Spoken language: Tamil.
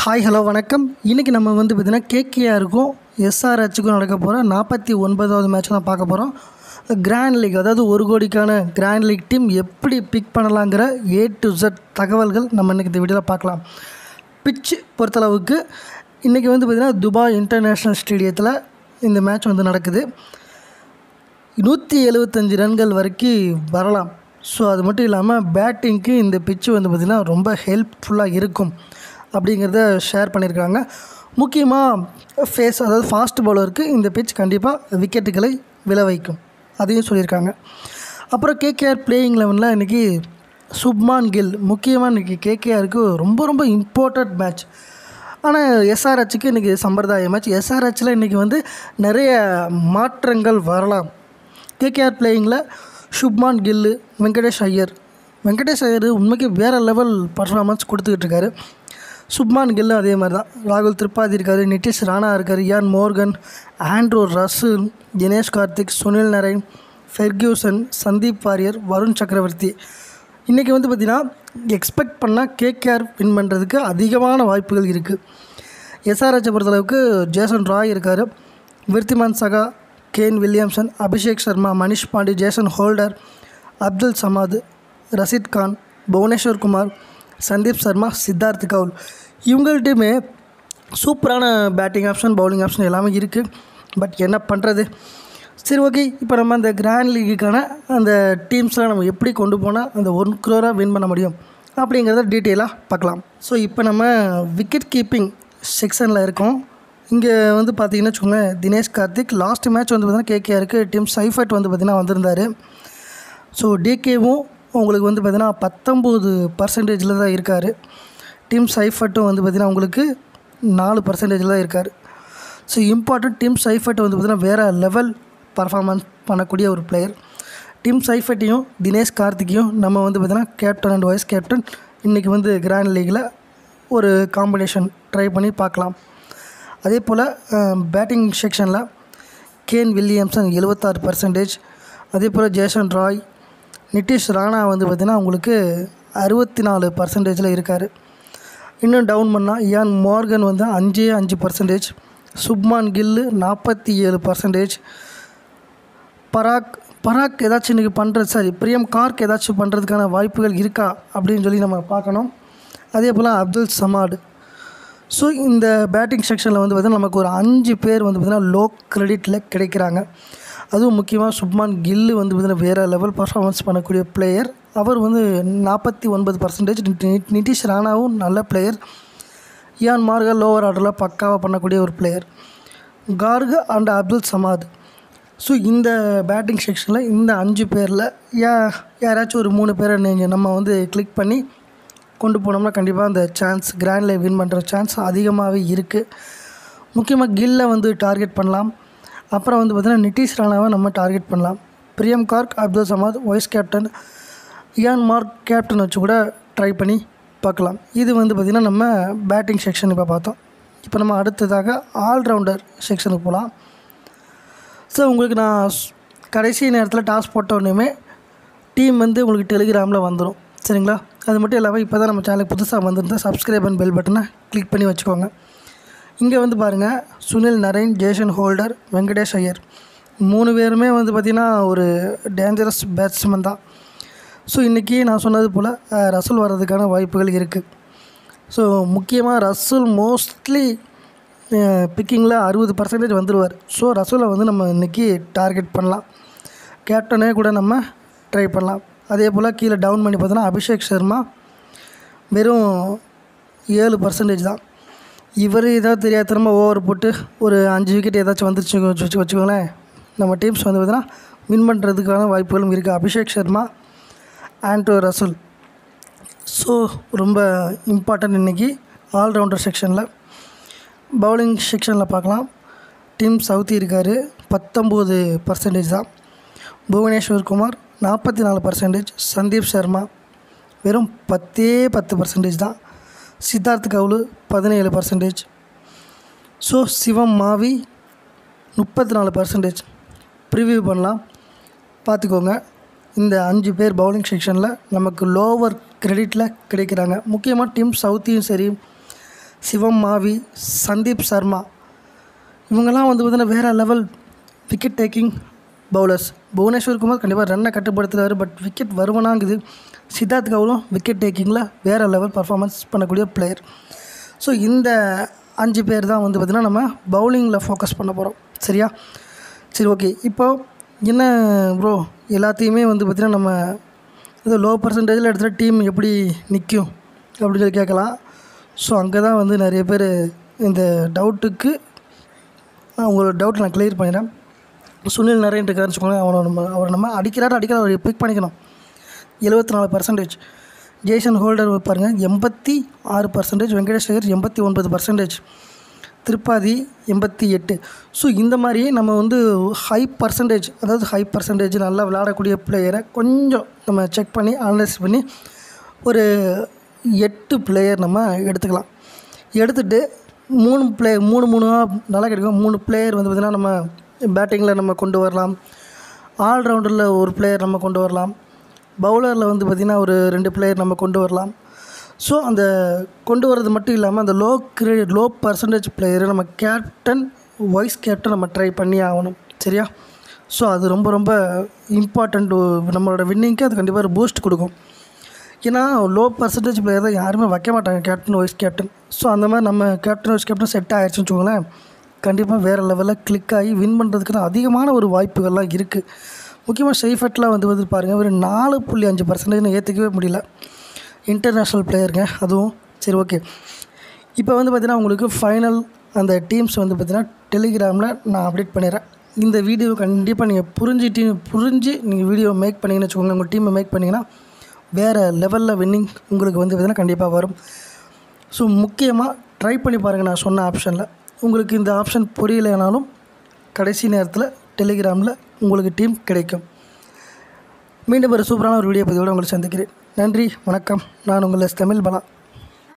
ஹாய் ஹலோ வணக்கம் இன்றைக்கி நம்ம வந்து பார்த்திங்கன்னா கேகேஆருக்கும் எஸ்ஆர்ஹெச்சுக்கும் நடக்க போகிற நாற்பத்தி ஒன்பதாவது மேட்ச் தான் பார்க்க போகிறோம் கிராண்ட் லீக் அதாவது ஒரு கோடிக்கான கிராண்ட் லீக் டீம் எப்படி பிக் பண்ணலாங்கிற ஏ டு Z தகவல்கள் நம்ம இன்றைக்கி இந்த வீடியோவில் பார்க்கலாம் பிட்ச் பொறுத்தளவுக்கு இன்றைக்கி வந்து பார்த்திங்கன்னா துபாய் இன்டர்நேஷ்னல் ஸ்டேடியத்தில் இந்த மேட்ச் வந்து நடக்குது நூற்றி எழுபத்தஞ்சி ரன்கள் வரைக்கும் வரலாம் ஸோ அது மட்டும் இல்லாமல் பேட்டிங்க்கு இந்த பிச்சு வந்து பார்த்திங்கன்னா ரொம்ப ஹெல்ப்ஃபுல்லாக இருக்கும் அப்படிங்கிறத ஷேர் பண்ணியிருக்காங்க முக்கியமாக ஃபேஸ் அதாவது ஃபாஸ்ட் பவுலருக்கு இந்த பிச் கண்டிப்பாக விக்கெட்டுகளை விழ வைக்கும் அதையும் சொல்லியிருக்காங்க அப்புறம் கேகேஆர் பிளேயிங் லெவனில் இன்றைக்கி சுப்மான் கில் முக்கியமாக இன்றைக்கி கேகேஆருக்கு ரொம்ப ரொம்ப இம்பார்ட்டண்ட் மேட்ச் ஆனால் எஸ்ஆர்ஹெச்சுக்கு இன்றைக்கி சம்பிரதாய மேட்ச் எஸ்ஆர்ஹெச்சில் இன்றைக்கி வந்து நிறைய மாற்றங்கள் வரலாம் கேகேஆர் பிளேயிங்கில் சுப்மான் கில்லு வெங்கடேஷ் ஐயர் வெங்கடேஷ் ஐயர் உண்மைக்கு வேறு லெவல் பர்ஃபார்மன்ஸ் கொடுத்துக்கிட்டு இருக்காரு சுப்மான் கில்லும் அதே மாதிரி தான் ராகுல் திரிபாதி இருக்கார் நிதிஷ் ராணா இருக்கார் Eoin Morgan Andre Russell Dinesh Karthik Sunil Narine Ferguson Sandeep Warrier Varun Chakravarthy இன்றைக்கி வந்து பார்த்திங்கன்னா எக்ஸ்பெக்ட் பண்ணால் கேகேஆர் வின் பண்ணுறதுக்கு அதிகமான வாய்ப்புகள் இருக்குது எஸ்ஆர்ஹெச்சை பொறுத்தளவுக்கு ஜேசன் ராய் இருக்கார் Wriddhiman Saha Kane Williamson Abhishek Sharma Manish Pandey Jason Holder Abdul Samad Rashid Khan Bhuvneshwar Kumar Sandeep Sharma Siddarth Kaul இவங்கள்ட்டையுமே சூப்பரான பேட்டிங் ஆப்ஷன் பவுலிங் ஆப்ஷன் எல்லாமே இருக்குது பட் என்ன பண்ணுறது சரி ஓகே இப்போ நம்ம அந்த கிராண்ட் லீக்குக்கான அந்த டீம்ஸ்லாம் நம்ம எப்படி கொண்டு போனால் அந்த ஒன் க்ரோராக வின் பண்ண முடியும் அப்படிங்கிறத டீட்டெயிலாக பார்க்கலாம் ஸோ இப்போ நம்ம விக்கெட் கீப்பிங் செக்ஷனில் இருக்கோம் இங்கே வந்து பார்த்தீங்கன்னா வச்சுக்கோங்களேன் தினேஷ் கார்த்திக் லாஸ்ட் மேட்ச் வந்து பார்த்தீங்கன்னா கேகேஆருக்கு டீம் சைஃபட் வந்து பார்த்திங்கன்னா வந்திருந்தார் ஸோ டிகேவும் உங்களுக்கு வந்து பார்த்தீங்கன்னா பத்தொம்போது பர்சன்டேஜில் தான் இருக்கார் டீம் சைஃபட்டும் வந்து பார்த்திங்கன்னா உங்களுக்கு நாலு பர்சன்டேஜில் தான் இருக்கார் ஸோ இம்பார்ட்டன்ட் டீம் சைஃபட் வந்து பார்த்திங்கன்னா வேறு லெவல் பர்ஃபார்மன்ஸ் பண்ணக்கூடிய ஒரு பிளேயர் டீம் சைஃபட்டையும் தினேஷ் கார்த்திக்கையும் நம்ம வந்து பார்த்திங்கன்னா கேப்டன் அண்ட் வைஸ் கேப்டன் இன்றைக்கி வந்து கிராண்ட் லீகில் ஒரு காம்படிஷன் ட்ரை பண்ணி பார்க்கலாம் அதே போல் பேட்டிங் செக்ஷனில் கேன் வில்லியம்சன் எழுபத்தாறு பர்சன்டேஜ் அதே போல் ஜேசன் ராய் நிதிஷ் ராணா வந்து பார்த்திங்கன்னா உங்களுக்கு அறுபத்தி நாலு பர்சன்டேஜில் இருக்கார் இன்னும் டவுன் பண்ணால் இயான் மார்கன் வந்து அஞ்சே அஞ்சு பர்சன்டேஜ் சுப்மான் கில்லு நாற்பத்தி ஏழு பர்சன்டேஜ் பராக் பராக் ஏதாச்சும் இன்றைக்கி பண்ணுறது சாரி பிரியம் கார்க் ஏதாச்சும் பண்ணுறதுக்கான வாய்ப்புகள் இருக்கா அப்படின்னு சொல்லி நம்ம பார்க்கணும் அதே போல் அப்துல் சமாட் ஸோ இந்த பேட்டிங் செக்ஷனில் வந்து பார்த்திங்கன்னா நமக்கு ஒரு அஞ்சு பேர் வந்து பார்த்திங்கன்னா லோ கிரெடிட்டில் கிடைக்கிறாங்க அதுவும் முக்கியமாக சுப்மான் கில்லு வந்து பார்த்திங்கன்னா வேறு லெவல் பர்ஃபார்மன்ஸ் பண்ணக்கூடிய பிளேயர் அவர் வந்து நாற்பத்தி ஒன்பது பர்சன்டேஜ் நிதிஷ் ராணாவும் நல்ல பிளேயர் இயான் மார்கல் லோவர் ஆர்டரில் பக்காவாக பண்ணக்கூடிய ஒரு player Garg and Abdul Samad so இந்த பேட்டிங் செக்ஷனில் இந்த அஞ்சு பேரில் யா யாராச்சும் ஒரு மூணு பேரை நீங்கள் நம்ம வந்து கிளிக் பண்ணி கொண்டு போனோம்னா கண்டிப்பாக அந்த சான்ஸ் கிராண்டில் வின் பண்ணுற சான்ஸ் அதிகமாகவே இருக்குது முக்கியமாக கில்லை வந்து டார்கெட் பண்ணலாம் அப்புறம் வந்து பார்த்திங்கன்னா நிதிஷ் ராணாவை நம்ம டார்கெட் பண்ணலாம் Priyam Garg Abdul Samad vice captain Eoin Morgan captain வச்சு கூட ட்ரை பண்ணி பார்க்கலாம் இது வந்து பார்த்திங்கன்னா நம்ம பேட்டிங் செக்ஷன் இப்போ பார்த்தோம் இப்போ நம்ம அடுத்ததாக ஆல்ரவுண்டர் செக்ஷனுக்கு போகலாம் ஸோ உங்களுக்கு நான் ஸ்- கடைசி நேரத்தில் டாஸ் போட்ட உடனேயுமே டீம் வந்து உங்களுக்கு டெலிகிராமில் வந்துடும் சரிங்களா அது மட்டும் இல்லாமல் இப்போ தான் நம்ம சேனலுக்கு புதுசாக வந்திருந்தால் சப்ஸ்கிரைப் அண்ட் பெல் பட்டனை கிளிக் பண்ணி வச்சுக்கோங்க இங்கே வந்து பாருங்கள் Sunil Narine Jason Holder Venkatesh Iyer மூணு பேருமே வந்து பார்த்திங்கன்னா ஒரு டேஞ்சரஸ் பேட்ஸ்மேன் தான் ஸோ இன்றைக்கி நான் சொன்னது போல் அஹ், ரசூல் வர்றதுக்கான வாய்ப்புகள் இருக்குது ஸோ முக்கியமாக ரசூல் மோஸ்ட்லி பிக்கிங்கில் அறுபது பர்சன்டேஜ் வந்துடுவார் ஸோ ரசூலை வந்து நம்ம இன்றைக்கி டார்கெட் பண்ணலாம் கேப்டனே கூட நம்ம ட்ரை பண்ணலாம் அதே போல் கீழே டவுன் பண்ணி பார்த்தோன்னா அபிஷேக் சர்மா வெறும் ஏழு பர்சன்டேஜ் தான் இவர் ஏதாவது தெரியாத திரும்ப ஓவர் போட்டு ஒரு அஞ்சு விக்கெட் ஏதாச்சும் வந்துருச்சு வச்சு வச்சு வச்சுக்கோங்களேன் நம்ம டீம்ஸ் வந்து பார்த்தீங்கன்னா வின் பண்ணுறதுக்கான வாய்ப்புகளும் இருக்குது Abhishek Sharma Andre Russell so ரொம்ப இம்பார்ட்டன்ட் இன்றைக்கி ஆல்ரவுண்டர் செக்ஷனில் பவுலிங் செக்ஷனில் பார்க்கலாம் டீம் சவுத்தி இருக்கார் பத்தொம்போது பர்சன்டேஜ் தான் புவனேஸ்வர் குமார் நாற்பத்தி நாலு பர்சன்டேஜ் சந்தீப் சர்மா வெறும் பத்தே பத்து பர்சன்டேஜ் தான் சித்தார்த் கவுலு பதினேழு பர்சன்டேஜ் ஸோ சிவம் மாவி முப்பத்தி நாலு பர்சன்டேஜ் ப்ரிவியூ பண்ணலாம் பார்த்துக்கோங்க இந்த அஞ்சு பேர் பவுலிங் செக்ஷனில் நமக்கு லோவர் கிரெடிட்டில் கிடைக்கிறாங்க முக்கியமாக டீம் சவுத்தியும் சரி சிவம் மாவி சந்தீப் சர்மா இவங்கெல்லாம் வந்து பார்த்தீங்கன்னா வேறு லெவல் wicket taking bowlers Bhuvneshwar Kumar கண்டிப்பாக ரன்னை கட்டுப்படுத்துறாரு பட் விக்கெட் வருவனாங்குது சித்தார்த் கவுலும் விக்கெட் டேக்கிங்கில் வேறு லெவல் பர்ஃபார்மன்ஸ் பண்ணக்கூடிய பிளேயர் ஸோ இந்த அஞ்சு பேர் தான் வந்து பார்த்திங்கன்னா நம்ம பவுலிங்கில் ஃபோக்கஸ் பண்ண போகிறோம் சரியா சரி ஓகே இப்போ என்ன ப்ரோ எல்லாத்தையுமே வந்து பார்த்திங்கன்னா நம்ம இது லோ பர்சன்டேஜில் எடுத்துகிட்ட டீம் எப்படி நிற்கும் அப்படின்னு சொல்லி கேட்கலாம் ஸோ அங்கே தான் வந்து நிறைய பேர் இந்த டவுட்டுக்கு உங்களோட டவுட் நான் கிளியர் பண்ணிடுறேன் சுனில் நரேன் இருக்காருன்னு வச்சுக்கோங்களேன் அவனை நம்ம அவரை நம்ம அடிக்கிறாரு அடிக்கிற அவரை பிக் பண்ணிக்கணும் எழுபத்தி நாலு பர்சன்டேஜ் ஜேசன் ஹோல்டர் பாருங்கள் எண்பத்தி ஆறு பர்சன்டேஜ் வெங்கடேஷ் ஐயர் எண்பத்தி ஒன்பது பர்சன்டேஜ் திருப்பாதி எண்பத்தி எட்டு ஸோ இந்த மாதிரி நம்ம வந்து ஹை பர்சன்டேஜ் அதாவது ஹை பர்சன்டேஜ் நல்லா விளையாடக்கூடிய பிளேயரை கொஞ்சம் நம்ம செக் பண்ணி அனலைஸ் பண்ணி ஒரு எட்டு பிளேயர் நம்ம எடுத்துக்கலாம் எடுத்துகிட்டு மூணு பிளே மூணு மூணாக நல்லா கிடைக்கும் மூணு பிளேயர் வந்து பார்த்திங்கன்னா நம்ம பேட்டிங்கில் நம்ம கொண்டு வரலாம் ஆல்ரவுண்டரில் ஒரு பிளேயர் நம்ம கொண்டு வரலாம் பவுலரில் வந்து பார்த்திங்கன்னா ஒரு ரெண்டு பிளேயர் நம்ம கொண்டு வரலாம் ஸோ அந்த கொண்டு வரது மட்டும் இல்லாமல் அந்த லோ கிரேட் லோ பர்சன்டேஜ் பிளேயரை நம்ம கேப்டன் வைஸ் கேப்டன் நம்ம ட்ரை பண்ணி ஆகணும் சரியா ஸோ அது ரொம்ப ரொம்ப இம்பார்ட்டண்ட் நம்மளோட வின்னிங்க்கு அது கண்டிப்பாக ஒரு பூஸ்ட் கொடுக்கும் ஏன்னா லோ பர்சன்டேஜ் பிளேயர் தான் யாருமே வைக்க மாட்டாங்க கேப்டன் வைஸ் கேப்டன் ஸோ அந்த மாதிரி நம்ம கேப்டன் வைஸ் கேப்டன் செட் ஆகிடுச்சுன்னு வச்சுக்கோங்களேன் கண்டிப்பாக வேறு லெவலில் கிளிக் ஆகி வின் பண்ணுறதுக்கு அதிகமான ஒரு வாய்ப்புகள்லாம் இருக்குது முக்கியமாக ஷெய்ஃபட்லாம் வந்து வந்து பாருங்கள் ஒரு நாலு புள்ளி அஞ்சு பர்சன்டேஜ் ஏற்றுக்கவே முடியல இன்டர்நேஷ்னல் பிளேயருங்க அதுவும் சரி ஓகே இப்போ வந்து பார்த்தீங்கன்னா உங்களுக்கு ஃபைனல் அந்த டீம்ஸ் வந்து பார்த்தீங்கன்னா டெலிகிராமில் நான் அப்டேட் பண்ணிடுறேன் இந்த வீடியோ கண்டிப்பாக நீங்கள் புரிஞ்சுட்டு புரிஞ்சு நீங்கள் வீடியோ மேக் பண்ணிங்கன்னு வச்சுக்கோங்க உங்கள் டீமை மேக் பண்ணிங்கன்னா வேறு லெவலில் வின்னிங் உங்களுக்கு வந்து பார்த்தீங்கன்னா கண்டிப்பாக வரும் ஸோ முக்கியமாக ட்ரை பண்ணி பாருங்கள் நான் சொன்ன ஆப்ஷனில் உங்களுக்கு இந்த ஆப்ஷன் புரியலைனாலும் கடைசி நேரத்தில் டெலிகிராமில் உங்களுக்கு டீம் கிடைக்கும் மீண்டும் ஒரு சூப்பரான ஒரு வீடியோ பதிவோடு உங்களை சந்திக்கிறேன் நன்றி வணக்கம் நான் உங்கள் எஸ் தமிழ் பலா